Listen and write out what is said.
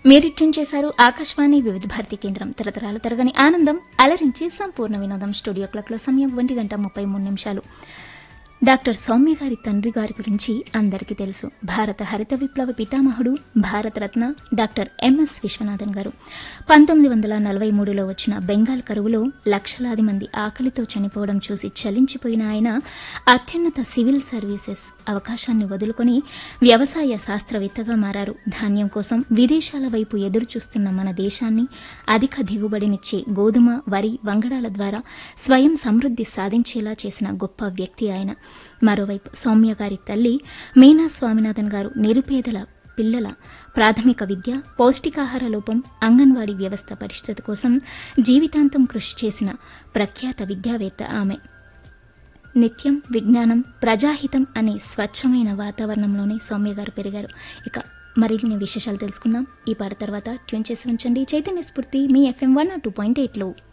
మీరిట్యూన్ చేశారు ఆకాశవాణి వివిధ భారతి కేంద్రం తరతరాల తరగని ఆనందం అలరించి సంపూర్ణ వినోదం స్టూడియో క్లాక్లో సమయం ఒంటి గంట ముప్పై మూడు నిమిషాలు డాక్టర్ సౌమ్య గారి తండ్రి గారి గురించి అందరికీ తెలుసు భారత హరిత విప్లవ పితామహుడు భారతరత్న డాక్టర్ ఎంఎస్ విశ్వనాథన్ గారు పంతొమ్మిది వందల నలభై మూడులో వచ్చిన బెంగాల్ కరువులో లక్షలాది మంది ఆకలితో చనిపోవడం చూసి చలించిపోయిన ఆయన అత్యున్నత సివిల్ సర్వీసెస్ అవకాశాన్ని వదులుకొని వ్యవసాయ శాస్త్రవేత్తగా మారారు ధాన్యం కోసం విదేశాల వైపు ఎదురు చూస్తున్న మన దేశాన్ని అధిక దిగుబడినిచ్చే గోధుమ వరి వంగడాల ద్వారా స్వయం సమృద్ధి సాధించేలా చేసిన గొప్ప వ్యక్తి ఆయన మరోవైపు సౌమ్య గారి తల్లి మీనా స్వామినాథన్ గారు నిరుపేదల పిల్లల ప్రాథమిక విద్య పౌష్టికాహార లోపం అంగన్వాడీ వ్యవస్థ పరిస్థితి కోసం జీవితాంతం కృషి చేసిన ప్రఖ్యాత విద్యావేత్త ఆమె నిత్యం విజ్ఞానం ప్రజాహితం అనే స్వచ్ఛమైన వాతావరణంలోనే సౌమ్య గారు పెరిగారు ఇక మరిన్ని విశేషాలు తెలుసుకుందాం ఈ పాట తర్వాత ట్యూన్ చేసి ఉంచండి చైతన్య స్ఫూర్తి మీ ఎఫ్ఎం వన్ టూ పాయింట్ ఎయిట్లో